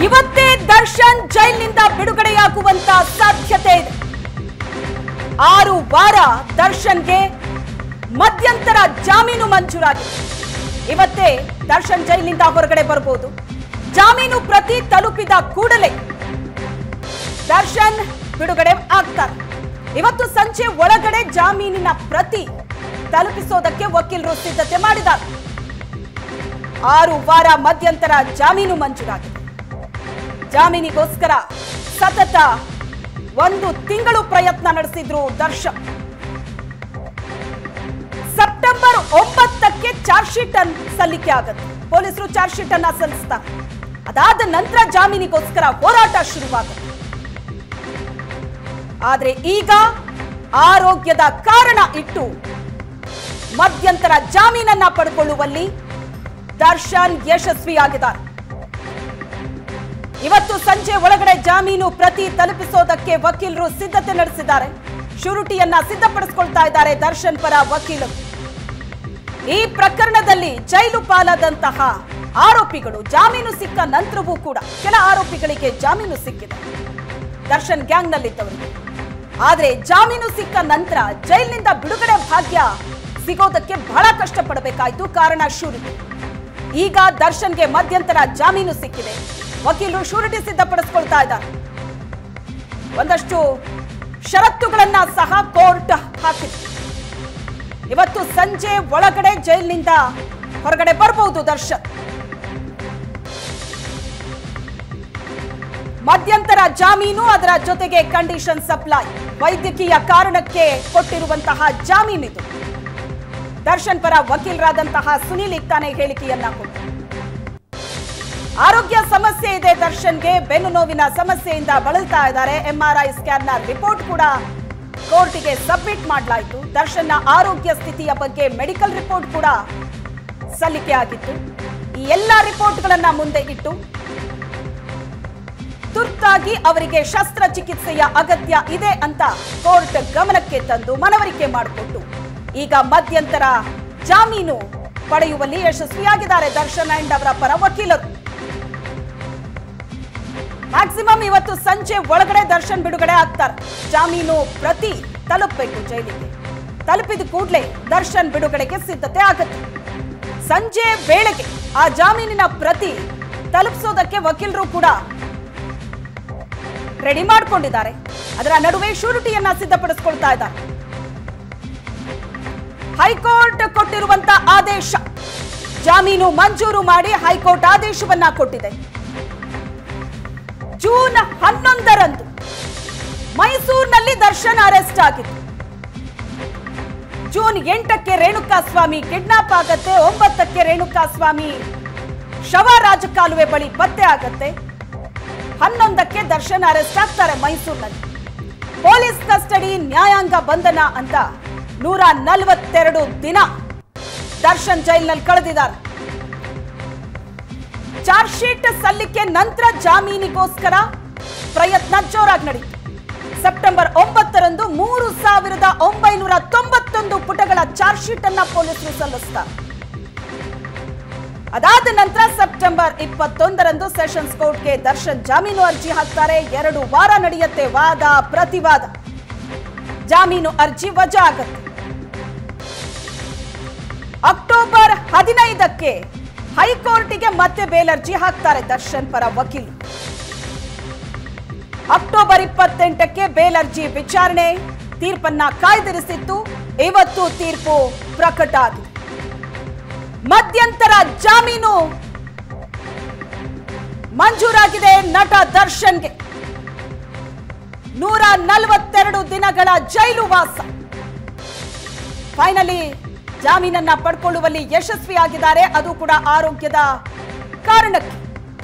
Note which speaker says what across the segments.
Speaker 1: ಇವತ್ತೇ ದರ್ಶನ್ ಜೈಲಿನಿಂದ ಬಿಡುಗಡೆಯಾಗುವಂತ ಸಾಧ್ಯತೆ ಇದೆ ಆರು ವಾರ ದರ್ಶನ್ಗೆ ಮಧ್ಯಂತರ ಜಾಮೀನು ಮಂಜೂರಾಗಿದೆ ಇವತ್ತೇ ದರ್ಶನ್ ಜೈಲಿನಿಂದ ಹೊರಗಡೆ ಬರಬಹುದು ಜಾಮೀನು ಪ್ರತಿ ತಲುಪಿದ ಕೂಡಲೇ ದರ್ಶನ್ ಬಿಡುಗಡೆ ಆಗ್ತಾರೆ ಇವತ್ತು ಸಂಜೆ ಒಳಗಡೆ ಜಾಮೀನಿನ ಪ್ರತಿ ತಲುಪಿಸೋದಕ್ಕೆ ವಕೀಲರು ಸಿದ್ಧತೆ ಮಾಡಿದ್ದಾರೆ ಆರು ವಾರ ಮಧ್ಯಂತರ ಜಾಮೀನು ಮಂಜೂರಾಗಿದೆ ಜಾಮೀನಿಗೋಸ್ಕರ ಸತತ ಒಂದು ತಿಂಗಳು ಪ್ರಯತ್ನ ನಡೆಸಿದ್ರು ದರ್ಶನ್ ಸೆಪ್ಟೆಂಬರ್ ಒಂಬತ್ತಕ್ಕೆ ಚಾರ್ಜ್ ಶೀಟ್ ಅನ್ ಸಲ್ಲಿಕೆ ಆಗುತ್ತೆ ಪೊಲೀಸರು ಚಾರ್ಜ್ ಶೀಟ್ ಅನ್ನ ಸಲ್ಲಿಸ್ತಾರೆ ಅದಾದ ನಂತರ ಜಾಮೀನಿಗೋಸ್ಕರ ಹೋರಾಟ ಶುರುವಾಗುತ್ತೆ ಆದ್ರೆ ಈಗ ಆರೋಗ್ಯದ ಕಾರಣ ಇಟ್ಟು ಮಧ್ಯಂತರ ಜಾಮೀನನ್ನ ಪಡ್ಕೊಳ್ಳುವಲ್ಲಿ ದರ್ಶನ್ ಯಶಸ್ವಿಯಾಗಿದ್ದಾರೆ ಇವತ್ತು ಸಂಜೆ ಒಳಗಡೆ ಜಾಮೀನು ಪ್ರತಿ ತಲುಪಿಸೋದಕ್ಕೆ ವಕೀಲರು ಸಿದ್ಧತೆ ನಡೆಸಿದ್ದಾರೆ ಶುರುಟಿಯನ್ನ ಸಿದ್ಧಪಡಿಸಿಕೊಳ್ತಾ ಇದ್ದಾರೆ ದರ್ಶನ್ ಪರ ವಕೀಲರು ಈ ಪ್ರಕರಣದಲ್ಲಿ ಜೈಲು ಪಾಲಾದಂತಹ ಆರೋಪಿಗಳು ಜಾಮೀನು ಸಿಕ್ಕ ನಂತರವೂ ಕೂಡ ಕೆಲ ಆರೋಪಿಗಳಿಗೆ ಜಾಮೀನು ಸಿಕ್ಕಿದೆ ದರ್ಶನ್ ಗ್ಯಾಂಗ್ನಲ್ಲಿದ್ದವರಿಗೆ ಆದ್ರೆ ಜಾಮೀನು ಸಿಕ್ಕ ನಂತರ ಜೈಲಿನಿಂದ ಬಿಡುಗಡೆ ಭಾಗ್ಯ ಸಿಗೋದಕ್ಕೆ ಬಹಳ ಕಷ್ಟಪಡಬೇಕಾಯ್ತು ಕಾರಣ ಶೂರಿಟಿ ಈಗ ದರ್ಶನ್ಗೆ ಮಧ್ಯಂತರ ಜಾಮೀನು ಸಿಕ್ಕಿದೆ ವಕೀಲರು ಶೂರಿಟಿ ಸಿದ್ಧಪಡಿಸ್ಕೊಳ್ತಾ ಇದ್ದಾರೆ ಒಂದಷ್ಟು ಷರತ್ತುಗಳನ್ನ ಸಹ ಕೋರ್ಟ್ ಹಾಕಿದೆ ಇವತ್ತು ಸಂಜೆ ಒಳಗಡೆ ಜೈಲಿನಿಂದ ಹೊರಗಡೆ ಬರಬಹುದು ದರ್ಶನ್ ಮಧ್ಯಂತರ ಜಾಮೀನು ಅದರ ಜೊತೆಗೆ ಕಂಡೀಷನ್ ಸಪ್ಲೈ ವೈದ್ಯಕೀಯ ಕಾರಣಕ್ಕೆ ಕೊಟ್ಟಿರುವಂತಹ ಜಾಮೀನಿದು ದರ್ಶನ್ ಪರ ವಕೀಲರಾದಂತಹ ಸುನೀಲ್ ಇಕ್ತಾನೆ ಹೇಳಿಕೆಯನ್ನ ಕೊಟ್ಟರು ಆರೋಗ್ಯ ಸಮಸ್ಯೆ ಇದೆ ದರ್ಶನ್ಗೆ ಬೆನ್ನು ನೋವಿನ ಸಮಸ್ಯೆಯಿಂದ ಬಳಲ್ತಾ ಇದ್ದಾರೆ ಎಂಆರ್ಐ ಸ್ಕ್ಯಾನ್ನ ರಿಪೋರ್ಟ್ ಕೂಡ ಕೋರ್ಟಿಗೆ ಸಬ್ಮಿಟ್ ಮಾಡಲಾಯಿತು ದರ್ಶನ್ನ ಆರೋಗ್ಯ ಸ್ಥಿತಿಯ ಬಗ್ಗೆ ಮೆಡಿಕಲ್ ರಿಪೋರ್ಟ್ ಕೂಡ ಸಲ್ಲಿಕೆ ಆಗಿತ್ತು ಈ ಎಲ್ಲ ರಿಪೋರ್ಟ್ಗಳನ್ನ ಮುಂದೆ ಇಟ್ಟು ತುರ್ತಾಗಿ ಅವರಿಗೆ ಶಸ್ತ್ರಚಿಕಿತ್ಸೆಯ ಅಗತ್ಯ ಇದೆ ಅಂತ ಕೋರ್ಟ್ ಗಮನಕ್ಕೆ ತಂದು ಮನವರಿಕೆ ಮಾಡಿಕೊಟ್ಟು ಈಗ ಮಧ್ಯಂತರ ಜಾಮೀನು ಪಡೆಯುವಲ್ಲಿ ಯಶಸ್ವಿಯಾಗಿದ್ದಾರೆ ದರ್ಶನ್ ಅಂಡ್ ಅವರ ಪರ ವಕೀಲರು ಮ್ಯಾಕ್ಸಿಮಮ್ ಇವತ್ತು ಸಂಜೆ ಒಳಗಡೆ ದರ್ಶನ್ ಬಿಡುಗಡೆ ಆಗ್ತಾರೆ ಜಾಮೀನು ಪ್ರತಿ ತಲುಪಬೇಕು ಜೈಲಿಗೆ ತಲುಪಿದ ಕೂಡಲೇ ದರ್ಶನ್ ಬಿಡುಗಡೆಗೆ ಸಿದ್ಧತೆ ಆಗುತ್ತೆ ಸಂಜೆ ವೇಳೆಗೆ ಆ ಜಾಮೀನಿನ ಪ್ರತಿ ತಲುಪಿಸೋದಕ್ಕೆ ವಕೀಲರು ಕೂಡ ರೆಡಿ ಮಾಡ್ಕೊಂಡಿದ್ದಾರೆ ಅದರ ನಡುವೆ ಶೂರಿಟಿಯನ್ನ ಸಿದ್ಧಪಡಿಸಿಕೊಳ್ತಾ ಇದ್ದಾರೆ ಹೈಕೋರ್ಟ್ ಕೊಟ್ಟಿರುವಂತ ಆದೇಶ ಜಾಮೀನು ಮಂಜೂರು ಮಾಡಿ ಹೈಕೋರ್ಟ್ ಆದೇಶವನ್ನ ಕೊಟ್ಟಿದೆ ಜೂನ್ ಹನ್ನೊಂದರಂದು ಮೈಸೂರಿನಲ್ಲಿ ದರ್ಶನ್ ಅರೆಸ್ಟ್ ಆಗಿತ್ತು ಜೂನ್ ಎಂಟಕ್ಕೆ ರೇಣುಕಾ ಸ್ವಾಮಿ ಕಿಡ್ನಾಪ್ ಆಗತ್ತೆ ಒಂಬತ್ತಕ್ಕೆ ರೇಣುಕಾ ಸ್ವಾಮಿ ಶವ ರಾಜಕಾಲುವೆ ಬಳಿ ಪತ್ತೆ ಆಗತ್ತೆ ಹನ್ನೊಂದಕ್ಕೆ ದರ್ಶನ್ ಅರೆಸ್ಟ್ ಆಗ್ತಾರೆ ಮೈಸೂರಿನಲ್ಲಿ ಪೊಲೀಸ್ ಕಸ್ಟಡಿ ನ್ಯಾಯಾಂಗ ಬಂಧನ ಅಂತ ನೂರ ನಲವತ್ತೆರಡು ದಿನ ದರ್ಶನ್ ಜೈಲಿನಲ್ಲಿ ಕಳೆದಿದ್ದಾರೆ ಚಾರ್ಜ್ ಶೀಟ್ ಸಲ್ಲಿಕೆ ನಂತರ ಜಾಮೀನಿಗೋಸ್ಕರ ಪ್ರಯತ್ನ ಜೋರಾಗಿ ನಡೆಯಿತು ಸೆಪ್ಟೆಂಬರ್ ಒಂಬತ್ತರಂದು ಮೂರು ಸಾವಿರದ ಒಂಬೈನೂರ ತೊಂಬತ್ತೊಂದು ಪುಟಗಳ ಚಾರ್ಜ್ ಶೀಟ್ ಅನ್ನ ಪೊಲೀಸರು ಸಲ್ಲಿಸ್ತಾರೆ ಅದಾದ ನಂತರ ಸೆಪ್ಟೆಂಬರ್ ಇಪ್ಪತ್ತೊಂದರಂದು ಸೆಷನ್ಸ್ ಕೋರ್ಟ್ಗೆ ದರ್ಶನ್ ಜಾಮೀನು ಅರ್ಜಿ ಹಾಕ್ತಾರೆ ಎರಡು ವಾರ ನಡೆಯುತ್ತೆ ವಾದ ಪ್ರತಿವಾದ ಜಾಮೀನು ಅರ್ಜಿ ವಜಾ ಆಗತ್ತೆ ಅಕ್ಟೋಬರ್ ಹದಿನೈದಕ್ಕೆ ಹೈಕೋರ್ಟಿಗೆ ಮತ್ತೆ ಬೇಲ್ ಅರ್ಜಿ ಹಾಕ್ತಾರೆ ದರ್ಶನ್ ಪರ ವಕೀಲ ಅಕ್ಟೋಬರ್ ಇಪ್ಪತ್ತೆಂಟಕ್ಕೆ ಬೇಲ್ ಅರ್ಜಿ ವಿಚಾರಣೆ ತೀರ್ಪನ್ನ ಕಾಯ್ದಿರಿಸಿತ್ತು ಇವತ್ತು ತೀರ್ಪು ಪ್ರಕಟ ಆಗಿದೆ ಮಧ್ಯಂತರ ಜಾಮೀನು ಮಂಜೂರಾಗಿದೆ ನಟ ದರ್ಶನ್ಗೆ ನೂರ ನಲವತ್ತೆರಡು ದಿನಗಳ ಜೈಲು ವಾಸ ಫೈನಲಿ ಜಾಮೀನನ್ನ ಪಡ್ಕೊಳ್ಳುವಲ್ಲಿ ಯಶಸ್ವಿಯಾಗಿದ್ದಾರೆ ಅದು ಕೂಡ ಆರೋಗ್ಯದ ಕಾರಣಕ್ಕೆ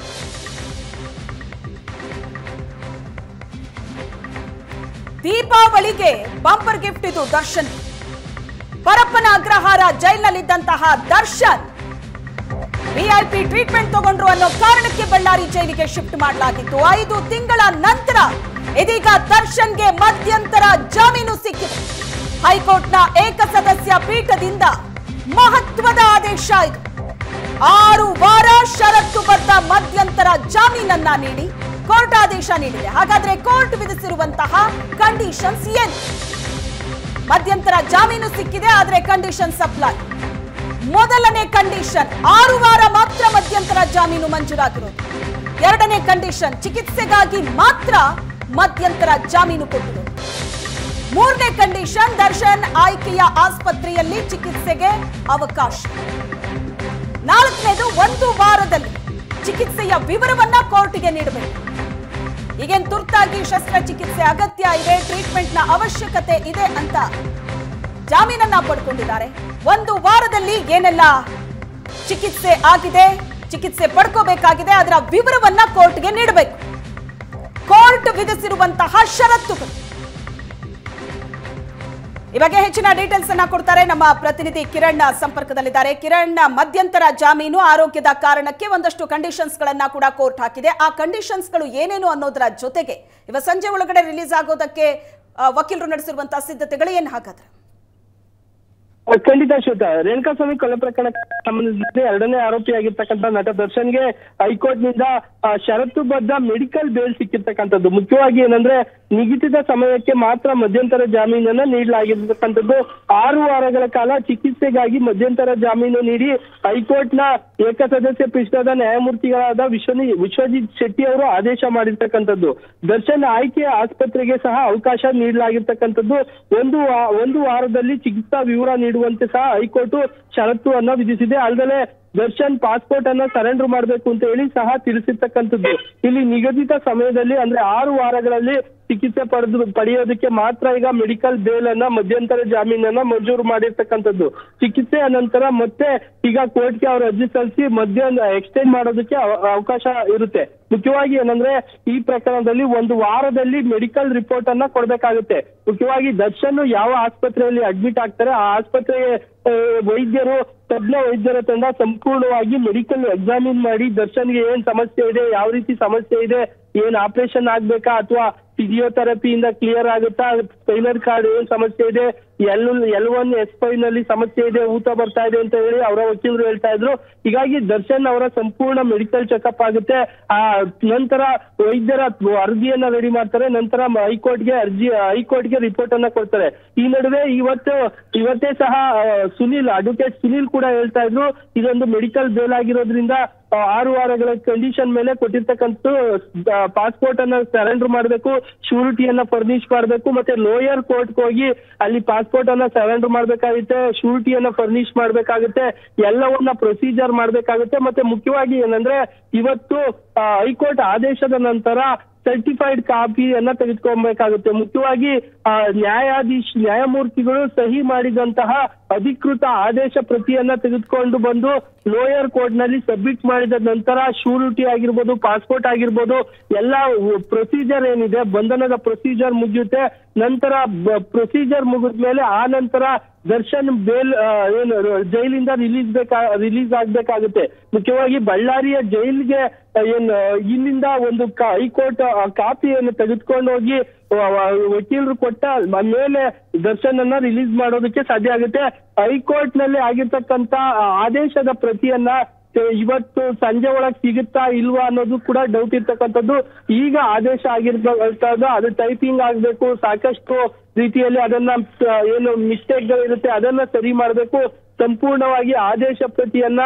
Speaker 1: ದೀಪಾವಳಿಗೆ ಬಂಪರ್ ಗಿಫ್ಟ್ ಇದು ದರ್ಶನ್ ಪರಪ್ಪನ ಅಗ್ರಹಾರ ಜೈಲಿನಲ್ಲಿದ್ದಂತಹ ದರ್ಶನ್ ವಿಐಪಿ ಟ್ರೀಟ್ಮೆಂಟ್ ತಗೊಂಡ್ರು ಅನ್ನೋ ಕಾರಣಕ್ಕೆ ಬಳ್ಳಾರಿ ಜೈಲಿಗೆ ಶಿಫ್ಟ್ ಮಾಡಲಾಗಿತ್ತು ಐದು ತಿಂಗಳ ನಂತರ ಇದೀಗ ದರ್ಶನ್ಗೆ ಮಧ್ಯಂತರ ಜಾಮೀನು ಸಿಕ್ಕಿದೆ ಹೈಕೋರ್ಟ್ನ ಏಕಸದಸ್ಯ ಪೀಠದಿಂದ ಮಹತ್ವದ ಆದೇಶ ಇದು ಆರು ವಾರ ಷರತ್ತುಬದ್ಧ ಮಧ್ಯಂತರ ಜಾಮೀನನ್ನ ನೀಡಿ ಕೋರ್ಟ್ ಆದೇಶ ನೀಡಿದೆ ಹಾಗಾದ್ರೆ ಕೋರ್ಟ್ ವಿಧಿಸಿರುವಂತಹ ಕಂಡೀಷನ್ಸ್ ಏನು ಮಧ್ಯಂತರ ಜಾಮೀನು ಸಿಕ್ಕಿದೆ ಆದ್ರೆ ಕಂಡೀಷನ್ ಸಪ್ಲೈ ಮೊದಲನೇ ಕಂಡೀಷನ್ ಆರು ವಾರ ಮಾತ್ರ ಮಧ್ಯಂತರ ಜಾಮೀನು ಮಂಜೂರಾಗಿರೋದು ಎರಡನೇ ಕಂಡೀಷನ್ ಚಿಕಿತ್ಸೆಗಾಗಿ ಮಾತ್ರ ಮಧ್ಯಂತರ ಜಾಮೀನು ಕೊಟ್ಟಿರೋದು ಮೂರನೇ ಕಂಡೀಷನ್ ದರ್ಶನ್ ಆಯ್ಕೆಯ ಆಸ್ಪತ್ರೆಯಲ್ಲಿ ಚಿಕಿತ್ಸೆಗೆ ಅವಕಾಶ ನಾಲ್ಕನೇದು ಒಂದು ವಾರದಲ್ಲಿ ಚಿಕಿತ್ಸೆಯ ವಿವರವನ್ನ ಕೋರ್ಟ್ಗೆ ನೀಡಬೇಕು ಈಗೇನ್ ತುರ್ತಾಗಿ ಶಸ್ತ್ರಚಿಕಿತ್ಸೆ ಅಗತ್ಯ ಇದೆ ಟ್ರೀಟ್ಮೆಂಟ್ ನ ಅವಶ್ಯಕತೆ ಇದೆ ಅಂತ ಜಾಮೀನನ್ನ ಪಡ್ಕೊಂಡಿದ್ದಾರೆ ಒಂದು ವಾರದಲ್ಲಿ ಏನೆಲ್ಲ ಚಿಕಿತ್ಸೆ ಆಗಿದೆ ಚಿಕಿತ್ಸೆ ಪಡ್ಕೋಬೇಕಾಗಿದೆ ಅದರ ವಿವರವನ್ನ ಕೋರ್ಟ್ಗೆ ನೀಡಬೇಕು ಕೋರ್ಟ್ ವಿಧಿಸಿರುವಂತಹ ಷರತ್ತುಗಳು ಈ ಬಗ್ಗೆ ಹೆಚ್ಚಿನ ಡೀಟೇಲ್ಸ್ ಅನ್ನ ಕೊಡ್ತಾರೆ ನಮ್ಮ ಪ್ರತಿನಿಧಿ ಕಿರಣ್ ಸಂಪರ್ಕದಲ್ಲಿದ್ದಾರೆ ಕಿರಣ್ ಮಧ್ಯಂತರ ಜಾಮೀನು ಆರೋಗ್ಯದ ಕಾರಣಕ್ಕೆ ಒಂದಷ್ಟು ಕಂಡೀಷನ್ಸ್ ಗಳನ್ನ ಕೂಡ ಕೋರ್ಟ್ ಹಾಕಿದೆ ಆ ಕಂಡೀಷನ್ಸ್ ಗಳು ಏನೇನು ಅನ್ನೋದರ ಜೊತೆಗೆ ಇವ ಸಂಜೆ ಒಳಗಡೆ ರಿಲೀಸ್ ಆಗೋದಕ್ಕೆ ಆ, ವಕೀಲರು ನಡೆಸಿರುವಂತಹ ಸಿದ್ಧತೆಗಳು ಏನ್ ಹಾಗಾದ್ರೆ
Speaker 2: ಖಂಡಿತ ಶ್ವೇತ ರೇಣುಕಾಸ್ವಾಮಿ ಕೊಲೆ ಪ್ರಕರಣಕ್ಕೆ ಸಂಬಂಧಿಸಿದಂತೆ ಎರಡನೇ ಆರೋಪಿಯಾಗಿರ್ತಕ್ಕಂಥ ನಟ ದರ್ಶನ್ಗೆ ಹೈಕೋರ್ಟ್ ನಿಂದ ಆ, ಷರತ್ತುಬದ್ಧ ಮೆಡಿಕಲ್ ಬೇಲ್ ಸಿಕ್ಕಿರ್ತಕ್ಕಂಥದ್ದು ಮುಖ್ಯವಾಗಿ ಏನಂದ್ರೆ ನಿಗದಿತ ಸಮಯಕ್ಕೆ ಮಾತ್ರ ಮಧ್ಯಂತರ ಜಾಮೀನನ್ನ ನೀಡಲಾಗಿರ್ತಕ್ಕಂಥದ್ದು ಆರು ವಾರಗಳ ಕಾಲ ಚಿಕಿತ್ಸೆಗಾಗಿ ಮಧ್ಯಂತರ ಜಾಮೀನು ನೀಡಿ ಹೈಕೋರ್ಟ್ ನ ಏಕಸದಸ್ಯ ಪೀಠದ ನ್ಯಾಯಮೂರ್ತಿಗಳಾದ ವಿಶ್ವನಿ ವಿಶ್ವಜಿತ್ ಶೆಟ್ಟಿ ಅವರು ಆದೇಶ ಮಾಡಿರ್ತಕ್ಕಂಥದ್ದು ದರ್ಶನ್ ಆಯ್ಕೆಯ ಆಸ್ಪತ್ರೆಗೆ ಸಹ ಅವಕಾಶ ನೀಡಲಾಗಿರ್ತಕ್ಕಂಥದ್ದು ಒಂದು ವಾ- ಒಂದು ವಾರದಲ್ಲಿ ಚಿಕಿತ್ಸಾ ವಿವರ ನೀಡುವಂತೆ ಸಹ ಹೈಕೋರ್ಟ್ ಷರತ್ತು ಅನ್ನ ವಿಧಿಸಿದೆ ಅಲ್ಲದೆ ದರ್ಶನ್ ಪಾಸ್ಪೋರ್ಟ್ ಅನ್ನ ಸರೆಂಡರ್ ಮಾಡಬೇಕು ಅಂತ ಹೇಳಿ ಸಹ ತಿಳಿಸಿರ್ತಕ್ಕಂಥದ್ದು ಇಲ್ಲಿ ನಿಗದಿತ ಸಮಯದಲ್ಲಿ ಅಂದ್ರೆ ಆರು ವಾರಗಳಲ್ಲಿ ಚಿಕಿತ್ಸೆ ಪಡೆದು ಪಡೆಯೋದಕ್ಕೆ ಮಾತ್ರ ಈಗ ಮೆಡಿಕಲ್ ಬೇಲ್ ಅನ್ನ ಮಧ್ಯಂತರ ಜಾಮೀನನ್ನ ಮಂಜೂರು ಮಾಡಿರ್ತಕ್ಕಂಥದ್ದು ಚಿಕಿತ್ಸೆಯ ನಂತರ ಮತ್ತೆ ಈಗ ಕೋರ್ಟ್ಗೆ ಅವರು ಅರ್ಜಿ ಸಲ್ಲಿಸಿ ಮಧ್ಯ ಎಕ್ಸ್ಟೆಂಡ್ ಮಾಡೋದಕ್ಕೆ ಅವ- ಅವಕಾಶ ಇರುತ್ತೆ ಮುಖ್ಯವಾಗಿ ಏನಂದ್ರೆ ಈ ಪ್ರಕರಣದಲ್ಲಿ ಒಂದು ವಾರದಲ್ಲಿ ಮೆಡಿಕಲ್ ರಿಪೋರ್ಟ್ ಅನ್ನ ಕೊಡ್ಬೇಕಾಗುತ್ತೆ ಮುಖ್ಯವಾಗಿ ದರ್ಶನ್ ಯಾವ ಆಸ್ಪತ್ರೆಯಲ್ಲಿ ಅಡ್ಮಿಟ್ ಆಗ್ತಾರೆ ಆ ಆಸ್ಪತ್ರೆಗೆ ಆ, ವೈದ್ಯರು ತಜ್ಞ ವೈದ್ಯರ ತಂಡ ಸಂಪೂರ್ಣವಾಗಿ ಮೆಡಿಕಲ್ ಎಕ್ಸಾಮಿನ್ ಮಾಡಿ ದರ್ಶನ್ಗೆ ಏನ್ ಸಮಸ್ಯೆ ಇದೆ ಯಾವ ರೀತಿ ಸಮಸ್ಯೆ ಇದೆ ಏನ್ ಆಪರೇಷನ್ ಆಗ್ಬೇಕಾ ಅಥವಾ ಫಿಸಿಯೋಥೆರಪಿಯಿಂದ ಕ್ಲಿಯರ್ ಆಗುತ್ತಾ ಸ್ಪೈನರ್ ಕಾರ್ಡ್ ಏನ್ ಸಮಸ್ಯೆ ಇದೆ L L one S five ನಲ್ಲಿ ಸಮಸ್ಯೆ ಇದೆ ಊತ ಬರ್ತಾ ಇದೆ ಅಂತ ಹೇಳಿ ಅವರ ವಕೀಲರು ಹೇಳ್ತಾ ಇದ್ರು ಹೀಗಾಗಿ ದರ್ಶನ್ ಅವರ ಸಂಪೂರ್ಣ ಮೆಡಿಕಲ್ ಚೆಕಪ್ ಆಗುತ್ತೆ ಆ ನಂತರ ವೈದ್ಯರ ಅರ್ಜಿಯನ್ನ ರೆಡಿ ಮಾಡ್ತಾರೆ ನಂತರ ಹೈಕೋರ್ಟ್ಗೆ ಅರ್ಜಿ ಹೈಕೋರ್ಟ್ಗೆ ರಿಪೋರ್ಟ್ ಅನ್ನ ಕೊಡ್ತಾರೆ ಈ ನಡುವೆ ಇವತ್ತು ಇವತ್ತೇ ಸಹ ಆ, ಸುನಿಲ್ ಅಡ್ವೊಕೇಟ್ ಸುನಿಲ್ ಕೂಡ ಹೇಳ್ತಾ ಇದ್ರು ಇದೊಂದು ಮೆಡಿಕಲ್ ಬೇಲ್ ಆಗಿರೋದ್ರಿಂದ ಆ, ಆರು ವಾರಗಳ ಕಂಡೀಷನ್ ಮೇಲೆ ಕೊಟ್ಟಿರ್ತಕ್ಕಂಥ ಪಾಸ್ಪೋರ್ಟ್ ಅನ್ನ ಸರೆಂಡರ್ ಮಾಡಬೇಕು ಶೂರಿಟಿಯನ್ನ ಫರ್ನಿಶ್ ಮಾಡಬೇಕು ಮತ್ತೆ ಲೋಯರ್ ಕೋರ್ಟ್ ಹೋಗಿ ಅಲ್ಲಿ ಪಾಸ್ಪೋರ್ಟ್ ಅನ್ನ ಸರೆಂಡರ್ ಮಾಡ್ಬೇಕಾಗುತ್ತೆ ಶೂರಿಟಿಯನ್ನ ಫರ್ನಿಶ್ ಮಾಡ್ಬೇಕಾಗುತ್ತೆ ಎಲ್ಲವನ್ನ ಪ್ರೊಸೀಜರ್ ಮಾಡ್ಬೇಕಾಗುತ್ತೆ ಮತ್ತೆ ಮುಖ್ಯವಾಗಿ ಏನಂದ್ರೆ ಇವತ್ತು ಆ, ಹೈಕೋರ್ಟ್ ಆದೇಶದ ನಂತರ ಸರ್ಟಿಫೈಡ್ ಕಾಪಿಯನ್ನ ತೆಗೆದುಕೊಬೇಕಾಗುತ್ತೆ ಮುಖ್ಯವಾಗಿ ಆ, ನ್ಯಾಯಾಧೀಶ್ ನ್ಯಾಯಮೂರ್ತಿಗಳು ಸಹಿ ಮಾಡಿದಂತಹ ಅಧಿಕೃತ ಆದೇಶ ಪ್ರತಿಯನ್ನ ತೆಗೆದುಕೊಂಡು ಬಂದು ಲೋಯರ್ ಕೋರ್ಟ್ ನಲ್ಲಿ ಸಬ್ಮಿಟ್ ಮಾಡಿದ ನಂತರ ಶೂರಿಟಿ ಆಗಿರ್ಬೋದು ಪಾಸ್ಪೋರ್ಟ್ ಆಗಿರ್ಬೋದು ಎಲ್ಲ ಪ್ರೊಸೀಜರ್ ಏನಿದೆ ಬಂಧನದ ಪ್ರೊಸೀಜರ್ ಮುಗಿಯುತ್ತೆ ನಂತರ ಪ್ರೊಸೀಜರ್ ಮುಗಿದ್ಮೇಲೆ ಆ ನಂತರ ದರ್ಶನ್ ಬೇಲ್ ಆ, ಏನು ಜೈಲಿಂದ ರಿಲೀಸ್ ಬೇಕಾ ರಿಲೀಸ್ ಆಗ್ಬೇಕಾಗುತ್ತೆ ಮುಖ್ಯವಾಗಿ ಬಳ್ಳಾರಿಯ ಜೈಲ್ಗೆ ಆ, ಏನು ಇಲ್ಲಿಂದ ಒಂದು ಕ- ಹೈಕೋರ್ಟ್ ಆ ಕಾಪಿಯನ್ನು ತೆಗೆದುಕೊಂಡು ಹೋಗಿ ವ- ವ- ವಕೀಲರು ಕೊಟ್ಟ ಮ- ಮೇಲೆ ದರ್ಶನ್ ಅನ್ನ ರಿಲೀಸ್ ಮಾಡೋದಕ್ಕೆ ಸಾಧ್ಯ ಆಗುತ್ತೆ ಹೈಕೋರ್ಟ್ ನಲ್ಲಿ ಆಗಿರ್ತಕ್ಕಂತ ಆ ಆದೇಶದ ಪ್ರತಿಯನ್ನ ಆ, ಇವತ್ತು ಸಂಜೆ ಒಳಗ್ ಸಿಗುತ್ತಾ ಇಲ್ವಾ ಅನ್ನೋದು ಕೂಡ ಡೌಟ್ ಇರ್ತಕ್ಕಂಥದ್ದು ಈಗ ಆದೇಶ ಆಗಿರ್ತಕ್ಕಂಥದ್ದು ಅದು ಟೈಪಿಂಗ್ ಆಗ್ಬೇಕು ಸಾಕಷ್ಟು ರೀತಿಯಲ್ಲಿ ಅದನ್ನ ಆ, ಏನು ಮಿಸ್ಟೇಕ್ ಇರುತ್ತೆ ಅದನ್ನ ಸರಿ ಮಾಡಬೇಕು ಸಂಪೂರ್ಣವಾಗಿ ಆದೇಶ ಪ್ರತಿಯನ್ನ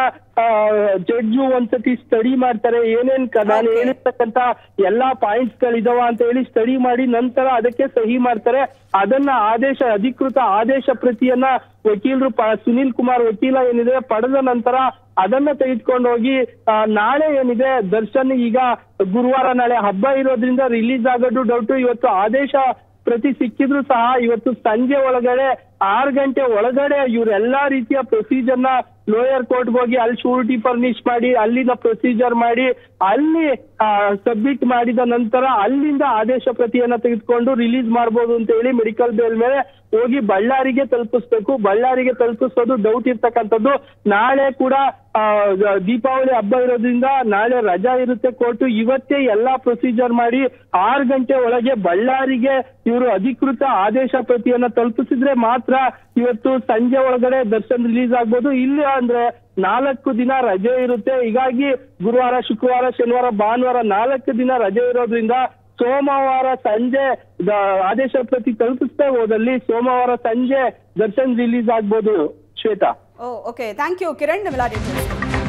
Speaker 2: ಜಡ್ಜು ಒಂದ್ಸತಿ ಸ್ಟಡಿ ಮಾಡ್ತಾರೆ ಏನೇನ್ ಕ- ನಾನು
Speaker 1: Okay.
Speaker 2: ಹೇಳಿರ್ತಕ್ಕಂತ ಎಲ್ಲಾ ಪಾಯಿಂಟ್ಸ್ ಗಳಿದಾವ ಅಂತ ಹೇಳಿ ಸ್ಟಡಿ ಮಾಡಿ ನಂತರ ಅದಕ್ಕೆ ಸಹಿ ಮಾಡ್ತಾರೆ ಅದನ್ನ ಆದೇಶ ಅಧಿಕೃತ ಆದೇಶ ಪ್ರತಿಯನ್ನ ವಕೀಲರು ಪ- ಸುನೀಲ್ ಕುಮಾರ್ ವಕೀಲ ಏನಿದೆ ಪಡೆದ ನಂತರ ಅದನ್ನ ತೆಗೆದುಕೊಂಡು ಹೋಗಿ ಆ, ನಾಳೆ ಏನಿದೆ ದರ್ಶನ್ ಈಗ ಗುರುವಾರ ನಾಳೆ ಹಬ್ಬ ಇರೋದ್ರಿಂದ ರಿಲೀಸ್ ಆಗೋದು ಡೌಟ್ ಇವತ್ತು ಆದೇಶ ಪ್ರತಿ ಸಿಕ್ಕಿದ್ರು ಸಹ ಇವತ್ತು ಸಂಜೆ ಒಳಗಡೆ ಆರು ಗಂಟೆ ಒಳಗಡೆ ಇವರೆಲ್ಲಾ ರೀತಿಯ ಪ್ರೊಸೀಜರ್ನ ಲೋಯರ್ ಕೋರ್ಟ್ಗೆ ಹೋಗಿ ಅಲ್ಲಿ ಶೂರಿಟಿ ಫರ್ನಿಶ್ ಮಾಡಿ ಅಲ್ಲಿನ ಪ್ರೊಸೀಜರ್ ಮಾಡಿ ಅಲ್ಲಿ ಸಬ್ಮಿಟ್ ಮಾಡಿದ ನಂತರ ಅಲ್ಲಿಂದ ಆದೇಶ ಪ್ರತಿಯನ್ನ ತೆಗೆದುಕೊಂಡು ರಿಲೀಸ್ ಮಾಡ್ಬೋದು ಅಂತ ಹೇಳಿ ಮೆಡಿಕಲ್ ಬೇಲ್ ಮೇಲೆ ಹೋಗಿ ಬಳ್ಳಾರಿಗೆ ತಲುಪಿಸ್ಬೇಕು ಬಳ್ಳಾರಿಗೆ ತಲುಪಿಸೋದು ಡೌಟ್ ಇರ್ತಕ್ಕಂಥದ್ದು ನಾಳೆ ಕೂಡ ಆ, ದ- ದೀಪಾವಳಿ ಹಬ್ಬ ಇರೋದ್ರಿಂದ ನಾಳೆ ರಜಾ ಇರುತ್ತೆ ಕೋರ್టు ಇವತ್ತೇ ಎಲ್ಲಾ ಪ್ರೊಸೀಜರ್ ಮಾಡಿ ಆರು ಗಂಟೆ ಒಳಗೆ ಬಳ್ಳಾರಿಗೆ ಇವರು ಅಧಿಕೃತ ಆದೇಶ ಪ್ರತಿಯನ್ನ ತಲುಪಿಸಿದ್ರೆ ಮಾತ್ರ ಇವತ್ತು ಸಂಜೆ ಒಳಗಡೆ ದರ್ಶನ್ ರಿಲೀಸ್ ಆಗ್ಬೋದು ಇಲ್ಲ ಅಂದ್ರೆ ನಾಲ್ಕು ದಿನ ರಜೆ ಇರುತ್ತೆ ಹೀಗಾಗಿ ಗುರುವಾರ ಶುಕ್ರವಾರ ಶನಿವಾರ ಭಾನುವಾರ ನಾಲ್ಕು ದಿನ ರಜೆ ಇರೋದ್ರಿಂದ ಸೋಮವಾರ ಸಂಜೆ ದ- ಆದೇಶ ಪ್ರತಿ ತಲುಪಿಸ್ತಾ ಹೋದಲ್ಲಿ ಸೋಮವಾರ ಸಂಜೆ ದರ್ಶನ್ ರಿಲೀಸ್ ಆಗ್ಬೋದು Shweta
Speaker 1: oh okay thank you Kiran ನಿಮ್ಮೆಲ್ಲ ಡೀಟೇಲ್ಸ್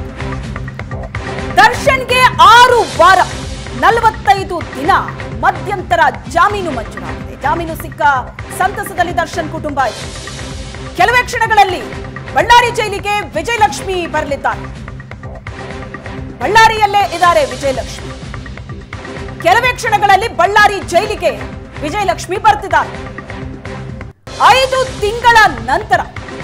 Speaker 1: ದರ್ಶನ್ಗೆ ಆರು ವಾರ ನಲವತ್ತೈದು ದಿನ ಮಧ್ಯಂತರ ಜಾಮೀನು ಮಂಜೂರಾಗಿದೆ ಜಾಮೀನು ಸಿಕ್ಕ ಸಂತಸದಲ್ಲಿ ದರ್ಶನ್ ಕುಟುಂಬ ಇದೆ ಕೆಲವೇ ಕ್ಷಣಗಳಲ್ಲಿ ಬಳ್ಳಾರಿ ಜೈಲಿಗೆ ವಿಜಯಲಕ್ಷ್ಮಿ ಬರಲಿದ್ದಾರೆ ಬಳ್ಳಾರಿಯಲ್ಲೇ ಇದ್ದಾರೆ ವಿಜಯಲಕ್ಷ್ಮಿ ಕೆಲವೇ ಕ್ಷಣಗಳಲ್ಲಿ ಬಳ್ಳಾರಿ ಜೈಲಿಗೆ ವಿಜಯಲಕ್ಷ್ಮಿ ಬರ್ತಿದ್ದಾರೆ ಐದು ತಿಂಗಳ ನಂತರ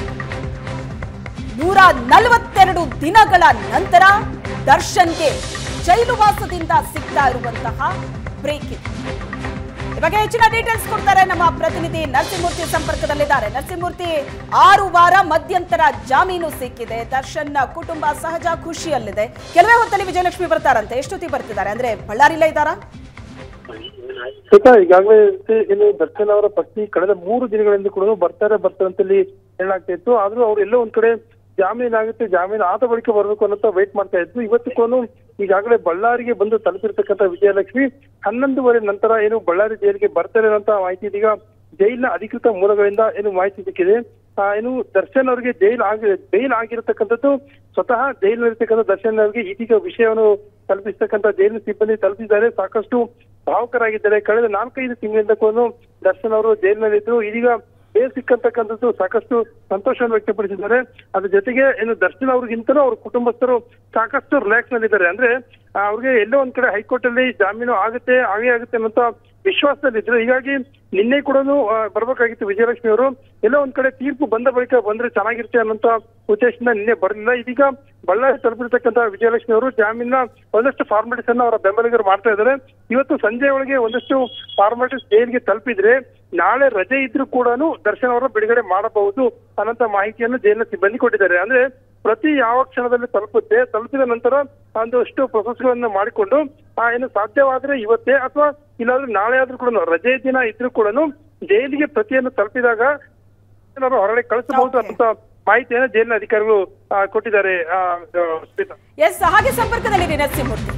Speaker 1: ನೂರ ನಲವತ್ತೆರಡು ದಿನಗಳ ನಂತರ ದರ್ಶನ್ಗೆ ಜೈಲುವಾಸದಿಂದ ಸಿಗ್ತಾ ಇರುವಂತಹ ಬ್ರೇಕ್ ಇದು ಈ ಬಗ್ಗೆ ಹೆಚ್ಚಿನ ಡೀಟೇಲ್ಸ್ ಕೊಡ್ತಾರೆ ನಮ್ಮ ಪ್ರತಿನಿಧಿ ನರಸಿಂಹಮೂರ್ತಿ ಸಂಪರ್ಕದಲ್ಲಿದ್ದಾರೆ ನರಸಿಂಹಮೂರ್ತಿ ಆರು ವಾರ ಮಧ್ಯಂತರ ಜಾಮೀನು ಸಿಕ್ಕಿದೆ ದರ್ಶನ್ ಕುಟುಂಬ ಸಹಜ ಖುಷಿಯಲ್ಲಿದೆ ಕೆಲವೇ ಹೊತ್ತಲ್ಲಿ ವಿಜಯಲಕ್ಷ್ಮಿ ಬರ್ತಾರಂತೆ ಎಷ್ಟೊತ್ತಿ ಬರ್ತಿದ್ದಾರೆ ಅಂದ್ರೆ ಬಳ್ಳಾರಿಲೇ ಇದ್ದಾರಾ
Speaker 3: ಶ್ವೇತಾ ಈಗಾಗಲೇ ಏನು ದರ್ಶನ್ ಅವರ ಪತ್ನಿ ಕಳೆದ ಮೂರು ದಿನಗಳಿಂದ ಕೂಡ ಬರ್ತಾರೆ ಬರ್ತಾರೆ ಅಂತೇಳಿ ಹೇಳಲಾಗ್ತಾ ಇತ್ತು ಆದ್ರೂ ಅವ್ರು ಎಲ್ಲೋ ಒಂದ್ ಕಡೆ ಜಾಮೀನ್ ಆಗುತ್ತೆ ಜಾಮೀನ್ ಆದ ಬಳಿಕ ಬರ್ಬೇಕು ಅನ್ನೋ ವೇಟ್ ಮಾಡ್ತಾ ಇದ್ರು ಇವತ್ತಿಗೂ ಈಗಾಗಲೇ ಬಳ್ಳಾರಿಗೆ ಬಂದು ತಲುಪಿರ್ತಕ್ಕಂಥ ವಿಜಯಲಕ್ಷ್ಮಿ ಹನ್ನೊಂದುವರೆ ನಂತರ ಏನು ಬಳ್ಳಾರಿ ಜೈಲಿಗೆ ಬರ್ತಾರೆ ಅನ್ನೋ ಮಾಹಿತಿ ಇದೀಗ ಜೈಲಿನ ಅಧಿಕೃತ ಮೂಲಗಳಿಂದ ಏನು ಮಾಹಿತಿ ಸಿಕ್ಕಿದೆ ಆ, ಏನು ದರ್ಶನ್ ಅವರಿಗೆ ಜೈಲ್ ಆಗಿ ಜೈಲ್ ಆಗಿರತಕ್ಕಂಥದ್ದು ಸ್ವತಃ ಜೈಲಿನಲ್ಲಿರ್ತಕ್ಕಂಥ ದರ್ಶನ್ ಅವರಿಗೆ ಇದೀಗ ವಿಷಯವನ್ನು ತಲುಪಿಸ್ತಕ್ಕಂಥ ಜೈಲಿನ ಸಿಬ್ಬಂದಿ ತಲುಪಿದ್ದಾರೆ ಸಾಕಷ್ಟು ಭಾವುಕರಾಗಿದ್ದಾರೆ ಕಳೆದ ನಾಲ್ಕೈದು ತಿಂಗಳಿಂದ ಕೂಡ ದರ್ಶನ್ ಅವರು ಜೈಲಿನಲ್ಲಿದ್ದು ಇದೀಗ ಬೇಲ್ ಸಿಕ್ಕಂತಕ್ಕಂಥದ್ದು ಸಾಕಷ್ಟು ಸಂತೋಷವನ್ನು ವ್ಯಕ್ತಪಡಿಸಿದ್ದಾರೆ ಅದ್ರ ಜೊತೆಗೆ ಏನು ದರ್ಶನ್ ಅವ್ರಿಗಿಂತಲೂ ಅವ್ರ ಕುಟುಂಬಸ್ಥರು ಸಾಕಷ್ಟು ರಿಲ್ಯಾಕ್ಸ್ ನಲ್ಲಿದ್ದಾರೆ ಅಂದ್ರೆ ಆ, ಅವ್ರಿಗೆ ಎಲ್ಲೋ ಒಂದ್ ಕಡೆ ಹೈಕೋರ್ಟ್ ಅಲ್ಲಿ ಜಾಮೀನು ಆಗುತ್ತೆ ಆಗೇ ಆಗುತ್ತೆ ಅನ್ನೋ ವಿಶ್ವಾಸದಲ್ಲಿದ್ರು ಹೀಗಾಗಿ ನಿನ್ನೆ ಕೂಡ ಬರ್ಬೇಕಾಗಿತ್ತು ವಿಜಯಲಕ್ಷ್ಮಿ ಅವರು ಎಲ್ಲೋ ಒಂದ್ ಕಡೆ ತೀರ್ಪು ಬಂದ ಬಳಿಕ ಬಂದ್ರೆ ಚೆನ್ನಾಗಿರುತ್ತೆ ಅನ್ನೋಂತ ಉದ್ದೇಶದಿಂದ ನಿನ್ನೆ ಬರಲಿಲ್ಲ ಇದೀಗ ಬಳ್ಳಾರಿ ತಲುಪಿರ್ತಕ್ಕಂಥ ವಿಜಯಲಕ್ಷ್ಮಿ ಅವರು ಜಾಮೀನ ಒಂದಷ್ಟು ಫಾರ್ಮಾಲಿಟೀಸ್ ಅನ್ನ ಅವರ ಬೆಂಬಲಿಗರು ಮಾಡ್ತಾ ಇದ್ದಾರೆ ಇವತ್ತು ಸಂಜೆ ಒಳಗೆ ಒಂದಷ್ಟು ಫಾರ್ಮಾಲಿಟೀಸ್ ಜೈಲಿಗೆ ತಲುಪಿದ್ರೆ ನಾಳೆ ರಜೆ ಇದ್ರೂ ಕೂಡ ದರ್ಶನ್ ಅವರ ಬಿಡುಗಡೆ ಮಾಡಬಹುದು ಅನ್ನೋಂತ ಮಾಹಿತಿಯನ್ನು ಜೈಲಿನ ಸಿಬ್ಬಂದಿ ಕೊಟ್ಟಿದ್ದಾರೆ ಅಂದ್ರೆ ಪ್ರತಿ ಯಾವ ಕ್ಷಣದಲ್ಲಿ ತಲುಪುತ್ತೆ ತಲುಪಿದ ನಂತರ ಒಂದಷ್ಟು ಪ್ರೊಸೆಸ್ಗಳನ್ನ ಮಾಡಿಕೊಂಡು ಆ ಏನು ಸಾಧ್ಯವಾದ್ರೆ ಇವತ್ತೇ ಅಥವಾ ಇಲ್ಲಾಂದ್ರೆ ನಾಳೆ ಆದ್ರೂ ಕೂಡ ರಜೆ ದಿನ ಇದ್ರೂ ಕೂಡ ಜೈಲಿಗೆ ಪ್ರತಿಯನ್ನು ತಲುಪಿದಾಗ ಅವರು ಹೊರಗಡೆ ಕಳಿಸಬಹುದು
Speaker 1: Okay.
Speaker 3: ಅಂತ ಮಾಹಿತಿಯನ್ನು ಜೈಲಿನ ಅಧಿಕಾರಿಗಳು ಆ, ಕೊಟ್ಟಿದ್ದಾರೆ ಆ, ಆ, ಶ್ವೇತಾ
Speaker 1: ಎಸ್ ಹಾಗೆ ಸಂಪರ್ಕದಲ್ಲಿರಿ ನರಸಿಂಹಮೂರ್ತಿ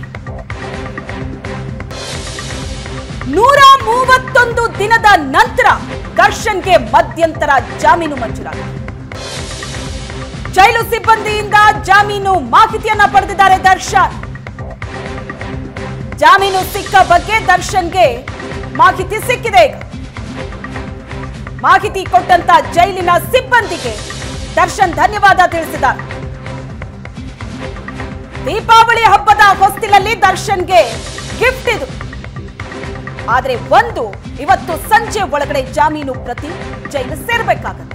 Speaker 1: ನೂರ ಮೂವತ್ತೊಂದು ದಿನದ ನಂತರ ದರ್ಶನ್ಗೆ ಮಧ್ಯಂತರ ಜಾಮೀನು ಮಂಜೂರಾಗಿದೆ ಜೈಲು ಸಿಬ್ಬಂದಿಯಿಂದ ಜಾಮೀನು ಮಾಹಿತಿಯನ್ನ ಪಡೆದಿದ್ದಾರೆ ದರ್ಶನ್ ಜಾಮೀನು ಸಿಕ್ಕ ಬಗ್ಗೆ ದರ್ಶನ್ಗೆ ಮಾಹಿತಿ ಸಿಕ್ಕಿದೆ ಈಗ ಮಾಹಿತಿ ಕೊಟ್ಟಂತ ಜೈಲಿನ ಸಿಬ್ಬಂದಿಗೆ ದರ್ಶನ್ ಧನ್ಯವಾದ ತಿಳಿಸಿದ್ದಾರೆ ದೀಪಾವಳಿ ಹಬ್ಬದ ಹೊಸ್ತಿಲಲ್ಲಿ ದರ್ಶನ್ಗೆ ಗಿಫ್ಟ್ ಇದು ಆದ್ರೆ ಒಂದು ಇವತ್ತು ಸಂಜೆ ಒಳಗಡೆ ಜಾಮೀನು ಪ್ರತಿ ಜೈಲು ಸೇರ್ಬೇಕಾಗತ್ತೆ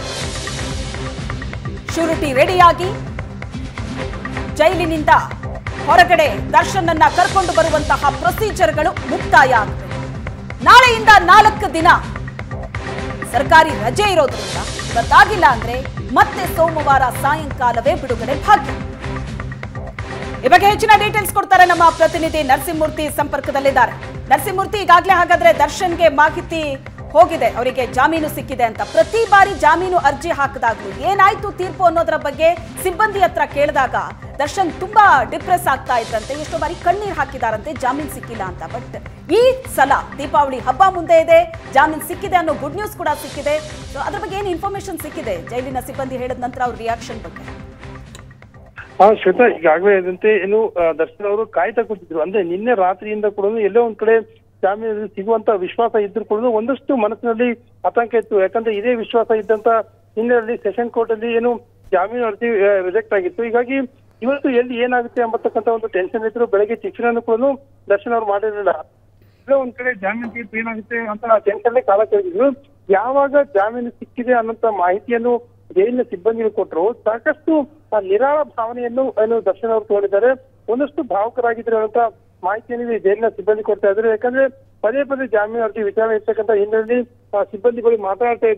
Speaker 1: ಶೂರಿಟಿ ರೆಡಿಯಾಗಿ ಜೈಲಿನಿಂದ ಹೊರಗಡೆ ದರ್ಶನ್ ಅನ್ನ ಕರ್ಕೊಂಡು ಬರುವಂತಹ ಪ್ರೊಸೀಜರ್ಗಳು ಮುಕ್ತಾಯ ಆಗಬೇಕು ನಾಳೆಯಿಂದ ನಾಲ್ಕು ದಿನ ಸರ್ಕಾರಿ ರಜೆ ಇರೋದ್ರಿಂದ ಇವತ್ತಾಗಿಲ್ಲ ಅಂದ್ರೆ ಮತ್ತೆ ಸೋಮವಾರ ಸಾಯಂಕಾಲವೇ ಬಿಡುಗಡೆ ಭಾಗ್ಯ ಈ ಬಗ್ಗೆ ಹೆಚ್ಚಿನ ಡೀಟೇಲ್ಸ್ ಕೊಡ್ತಾರೆ ನಮ್ಮ ಪ್ರತಿನಿಧಿ ನರಸಿಂಹಮೂರ್ತಿ ಸಂಪರ್ಕದಲ್ಲಿದ್ದಾರೆ ನರಸಿಂಹಮೂರ್ತಿ ಈಗಾಗಲೇ ಹಾಗಾದ್ರೆ ದರ್ಶನ್ಗೆ ಮಾಹಿತಿ ಹೋಗಿದೆ ಅವರಿಗೆ ಜಾಮೀನು ಸಿಕ್ಕಿದೆ ಅಂತ ಪ್ರತಿ ಬಾರಿ ಜಾಮೀನು ಅರ್ಜಿ ಹಾಕಿದಾಗ್ಲೂ ಏನಾಯ್ತು ತೀರ್ಪು ಅನ್ನೋದರ ಬಗ್ಗೆ ಸಿಬ್ಬಂದಿ ಹತ್ರ ಕೇಳಿದಾಗ ದರ್ಶನ್ ತುಂಬಾ ಡಿಪ್ರೆಸ್ ಆಗ್ತಾ ಇದ್ರಂತೆ ಎಷ್ಟೋ ಬಾರಿ ಕಣ್ಣೀರ್ ಹಾಕಿದಾರಂತೆ ಜಾಮೀನು ಸಿಕ್ಕಿಲ್ಲ ಅಂತ ಬಟ್ ಈ ಸಲ ದೀಪಾವಳಿ ಹಬ್ಬ ಮುಂದೆ ಇದೆ ಜಾಮೀನು ಸಿಕ್ಕಿದೆ ಅನ್ನೋ ಗುಡ್ ನ್ಯೂಸ್ ಕೂಡ ಸಿಕ್ಕಿದೆ ಸೊ ಅದ್ರ ಬಗ್ಗೆ ಏನು ಇನ್ಫಾರ್ಮೇಶನ್ ಸಿಕ್ಕಿದೆ ಜೈಲಿನ ಸಿಬ್ಬಂದಿ ಹೇಳಿದ ನಂತರ ಅವ್ರ ರಿಯಾಕ್ಷನ್ ಬಗ್ಗೆ
Speaker 3: ಹಾ ಶ್ವೇತಾ ಈಗಾಗಲೇ ಇದಂತೆ ಏನು ಆ, ದರ್ಶನ್ ಅವರು ಕಾಯ್ತಾ ಕೂತಿದ್ರು ಅಂದ್ರೆ ನಿನ್ನೆ ರಾತ್ರಿಯಿಂದ ಕೂಡ ಎಲ್ಲೋ ಒಂದ್ ಕಡೆ ಜಾಮೀನು ಸಿಗುವಂತ ವಿಶ್ವಾಸ ಇದ್ರು ಕೂಡ ಒಂದಷ್ಟು ಮನಸ್ಸಿನಲ್ಲಿ ಆತಂಕ ಇತ್ತು ಯಾಕಂದ್ರೆ ಇದೇ ವಿಶ್ವಾಸ ಇದ್ದಂತ ಹಿನ್ನೆಲೆಯಲ್ಲಿ ಸೆಷನ್ ಕೋರ್ಟ್ ಅಲ್ಲಿ ಏನು ಜಾಮೀನು ಅರ್ಜಿ ರಿಜೆಕ್ಟ್ ಆಗಿತ್ತು ಹೀಗಾಗಿ ಇವತ್ತು ಎಲ್ಲಿ ಏನಾಗುತ್ತೆ ಎಂಬತಕ್ಕಂತ ಒಂದು ಟೆನ್ಷನ್ ಇದ್ರು ಬೆಳಗ್ಗೆ ಶಿಕ್ಷಣ ಕೂಡ ದರ್ಶನ್ ಅವರು ಮಾಡಿರಲಿಲ್ಲ ಎಲ್ಲೋ ಒಂದ್ ಕಡೆ ಜಾಮೀನು ತೀರ್ಪು ಏನಾಗುತ್ತೆ ಅಂತ ಟೆನ್ಷನ್ ಕಾಲ ಕಳೆದಿದ್ರು ಯಾವಾಗ ಜಾಮೀನು ಸಿಕ್ಕಿದೆ ಅನ್ನೋಂತ ಮಾಹಿತಿಯನ್ನು ಜೈಲಿನ ಸಿಬ್ಬಂದಿಗಳು ಕೊಟ್ಟರು ಸಾಕಷ್ಟು ಆ ನಿರಾಳ ಭಾವನೆಯನ್ನು ಏನು ದರ್ಶನ್ ಅವರು ತಗೊಂಡಿದ್ದಾರೆ ಒಂದಷ್ಟು ಭಾವುಕರಾಗಿದ್ರು ಅಂತ ಮಾಹಿತಿಯನ್ನು ಈ ಜೈಲಿನ ಸಿಬ್ಬಂದಿ ಕೊಡ್ತಾ ಇದ್ರು ಯಾಕಂದ್ರೆ ಪದೇ ಪದೇ ಜಾಮೀನು ಅರ್ಜಿ ವಿಚಾರಣೆ ಇರ್ತಕ್ಕಂಥ ಹಿನ್ನೆಲೆಯಲ್ಲಿ ಆ, ಸಿಬ್ಬಂದಿಗಳು ಮಾತನಾಡ್ತಾ ಇದ್ರು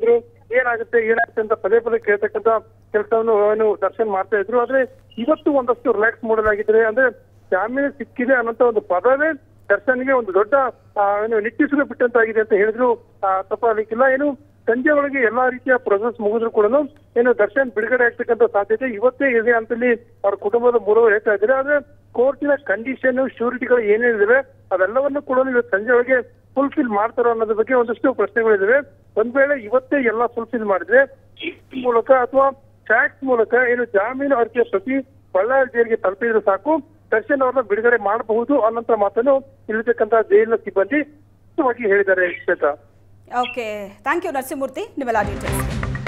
Speaker 3: ಏನಾಗುತ್ತೆ ಏನಾಗುತ್ತೆ ಅಂತ ಪದೇ ಪದೇ ಕೇಳ್ತಕ್ಕಂತ ಕೆಲಸವನ್ನು ಏನು ದರ್ಶನ್ ಮಾಡ್ತಾ ಇದ್ರು ಆದ್ರೆ ಇವತ್ತು ಒಂದಷ್ಟು ರಿಲ್ಯಾಕ್ಸ್ ಮಾಡಲಾಗಿದ್ರೆ ಅಂದ್ರೆ ಜಾಮೀನು ಸಿಕ್ಕಿದೆ ಅನ್ನೋಂತ ಒಂದು ಪದವೇ ದರ್ಶನ್ಗೆ ಒಂದು ದೊಡ್ಡ ಆ, ಏನು ನಿಟ್ಟುಸಿರು ಬಿಟ್ಟಂತಾಗಿದೆ ಅಂತ ಹೇಳಿದ್ರು ಆ, ತಪ್ಪಾಗಲಿಕ್ಕಿಲ್ಲ ಏನು ಸಂಜೆ ಒಳಗೆ ಎಲ್ಲಾ ರೀತಿಯ ಪ್ರೊಸೆಸ್ ಮುಗಿದ್ರು ಕೂಡ ಏನು ದರ್ಶನ್ ಬಿಡುಗಡೆ ಆಗ್ತಕ್ಕಂಥ ಸಾಧ್ಯತೆ ಇವತ್ತೇ ಇದೆ ಅಂತಲ್ಲಿ ಅವ್ರ ಕುಟುಂಬದ ಮೂಲವರು ಹೇಳ್ತಾ ಇದ್ದಾರೆ ಆದ್ರೆ ಕೋರ್ಟಿನ ಕಂಡೀಷನ್ ಶ್ಯೂರಿಟಿಗಳು ಏನೇನಿದಾವೆ ಅವೆಲ್ಲವನ್ನು ಕೂಡ ಇವತ್ತು ಸಂಜೆ ಒಳಗೆ ಫುಲ್ಫಿಲ್ ಮಾಡ್ತಾರೋ ಅನ್ನೋದ್ರ ಬಗ್ಗೆ ಒಂದಷ್ಟು ಪ್ರಶ್ನೆಗಳಿದಾವೆ ಒಂದ್ ವೇಳೆ ಇವತ್ತೇ ಎಲ್ಲ ಫುಲ್ಫಿಲ್ ಮಾಡಿದ್ರೆ ಈ ಮೂಲಕ ಅಥವಾ ಟ್ಯಾಕ್ಸ್ ಮೂಲಕ ಏನು ಜಾಮೀನು ಅರ್ಜಿಯ ಪ್ರತಿ ಬಳ್ಳಾರಿ ಜೈಲಿಗೆ ತಲುಪಿದ್ರೆ ಸಾಕು ದರ್ಶನ್ ಅವ್ರನ್ನ ಬಿಡುಗಡೆ ಮಾಡಬಹುದು ಅನ್ನೋಂತ ಮಾತನ್ನು ಇಲ್ಲಿರ್ತಕ್ಕಂಥ ಜೈಲಿನ ಸಿಬ್ಬಂದಿ ಸ್ಪಷ್ಟವಾಗಿ ಹೇಳಿದ್ದಾರೆ Shweta
Speaker 1: okay thank you Narasimhamurthy ನಿಮ್ಮೆಲ್ಲ ಡೀಟೇಲ್ಸ್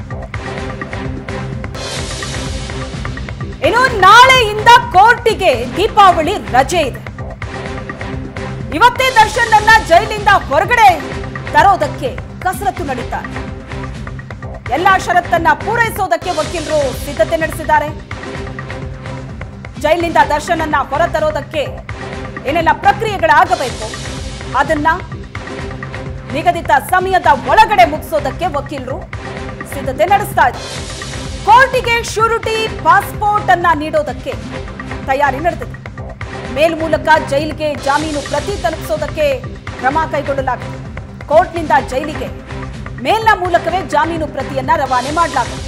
Speaker 1: ಇನ್ನು ನಾಳೆಯಿಂದ ಕೋರ್ಟಿಗೆ ದೀಪಾವಳಿ ರಜೆ ಇದೆ ಇವತ್ತೇ ದರ್ಶನ್ ಅನ್ನ ಜೈಲಿಂದ ಹೊರಗಡೆ ತರೋದಕ್ಕೆ ಕಸರತ್ತು ನಡೀತಾ ಇದೆ. ಎಲ್ಲಾ ಷರತ್ತನ್ನ ಪೂರೈಸೋದಕ್ಕೆ ವಕೀಲರು ಸಿದ್ಧತೆ ನಡೆಸಿದ್ದಾರೆ ಜೈಲಿನಿಂದ ದರ್ಶನ್ ಅನ್ನ ಹೊರತರೋದಕ್ಕೆ ಏನೆಲ್ಲ ಪ್ರಕ್ರಿಯೆಗಳಾಗಬೇಕು ಅದನ್ನ ನಿಗದಿತ ಸಮಯದ ಒಳಗಡೆ ಮುಗಿಸೋದಕ್ಕೆ ವಕೀಲರು ಸಿದ್ಧತೆ ನಡೆಸ್ತಾ ಇದ್ದಾರೆ ಕೋರ್ಟಿಗೆ ಶ್ಯೂರಿಟಿ ಪಾಸ್ಪೋರ್ಟ್ ಅನ್ನ ನೀಡೋದಕ್ಕೆ ತಯಾರಿ ನಡೆದಿದೆ ಮೇಲ್ ಮೂಲಕ ಜೈಲಿಗೆ ಜಾಮೀನು ಪ್ರತಿ ತಲುಪಿಸೋದಕ್ಕೆ ಕ್ರಮ ಕೈಗೊಳ್ಳಲಾಗಿದೆ ಕೋರ್ಟ್ನಿಂದ ಜೈಲಿಗೆ ಮೇಲ್ನ ಮೂಲಕವೇ ಜಾಮೀನು ಪ್ರತಿಯನ್ನ ರವಾನೆ ಮಾಡಲಾಗಿದೆ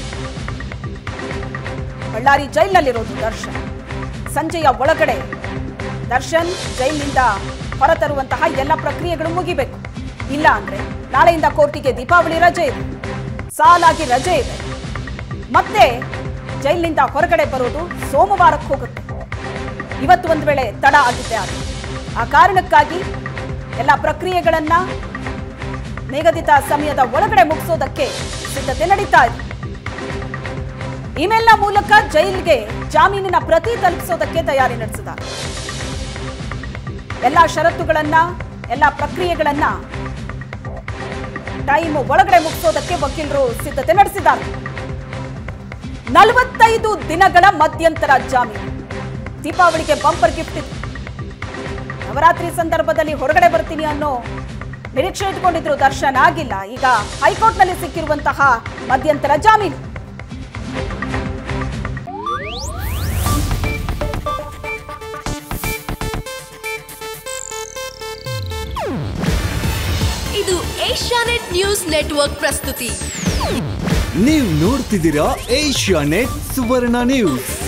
Speaker 1: ಬಳ್ಳಾರಿ ಜೈಲಿನಲ್ಲಿರೋದು ದರ್ಶನ್ ಸಂಜೆಯ ಒಳಗಡೆ ದರ್ಶನ್ ಜೈಲಿನಿಂದ ಹೊರತರುವಂತಹ ಎಲ್ಲ ಪ್ರಕ್ರಿಯೆಗಳು ಮುಗಿಬೇಕು ಇಲ್ಲ ಅಂದ್ರೆ ನಾಳೆಯಿಂದ ಕೋರ್ಟಿಗೆ ದೀಪಾವಳಿ ರಜೆ ಇದೆ ಸಾಲಾಗಿ ರಜೆ ಇದೆ ಮತ್ತೆ ಜೈಲಿನಿಂದ ಹೊರಗಡೆ ಬರೋದು ಸೋಮವಾರಕ್ಕೆ ಹೋಗುತ್ತೆ ಇವತ್ತು ಒಂದು ವೇಳೆ ತಡ ಆಗಿದೆ ಅದು ಆ ಕಾರಣಕ್ಕಾಗಿ ಎಲ್ಲ ಪ್ರಕ್ರಿಯೆಗಳನ್ನ ನಿಗದಿತ ಸಮಯದ ಒಳಗಡೆ ಮುಗಿಸೋದಕ್ಕೆ ಸಿದ್ಧತೆ ನಡೀತಾ ಇದೆ ಇಮೇಲ್ನ ಮೂಲಕ ಜೈಲಿಗೆ ಜಾಮೀನಿನ ಪ್ರತಿ ತಲುಪಿಸೋದಕ್ಕೆ ತಯಾರಿ ನಡೆಸಿದ್ದಾರೆ ಎಲ್ಲ ಷರತ್ತುಗಳನ್ನ ಎಲ್ಲ ಪ್ರಕ್ರಿಯೆಗಳನ್ನ ಟೈಮ್ ಒಳಗಡೆ ಮುಗಿಸೋದಕ್ಕೆ ವಕೀಲರು ಸಿದ್ಧತೆ ನಡೆಸಿದ್ದಾರೆ ನಲವತ್ತೈದು ದಿನಗಳ ಮಧ್ಯಂತರ ಜಾಮೀನು ದೀಪಾವಳಿಗೆ ಬಂಪರ್ ಗಿಫ್ಟ್ ಇದೆ ನವರಾತ್ರಿ ಸಂದರ್ಭದಲ್ಲಿ ಹೊರಗಡೆ ಬರ್ತೀನಿ ಅನ್ನೋ ನಿರೀಕ್ಷೆ ಇಟ್ಕೊಂಡಿದ್ರು ದರ್ಶನ್ ಆಗಿಲ್ಲ ಈಗ ಹೈಕೋರ್ಟ್ನಲ್ಲಿ ಸಿಕ್ಕಿರುವಂತಹ ಮಧ್ಯಂತರ ಜಾಮೀನು
Speaker 4: ಇದು ಏಷ್ಯಾನೆಟ್ ನ್ಯೂಸ್ ನೆಟ್ವರ್ಕ್ ಪ್ರಸ್ತುತಿ
Speaker 5: ನೀವು ನೋಡ್ತಿದ್ದೀರಾ ಏಷ್ಯಾ ನೆಟ್ ಸುವರ್ಣ ನ್ಯೂಸ್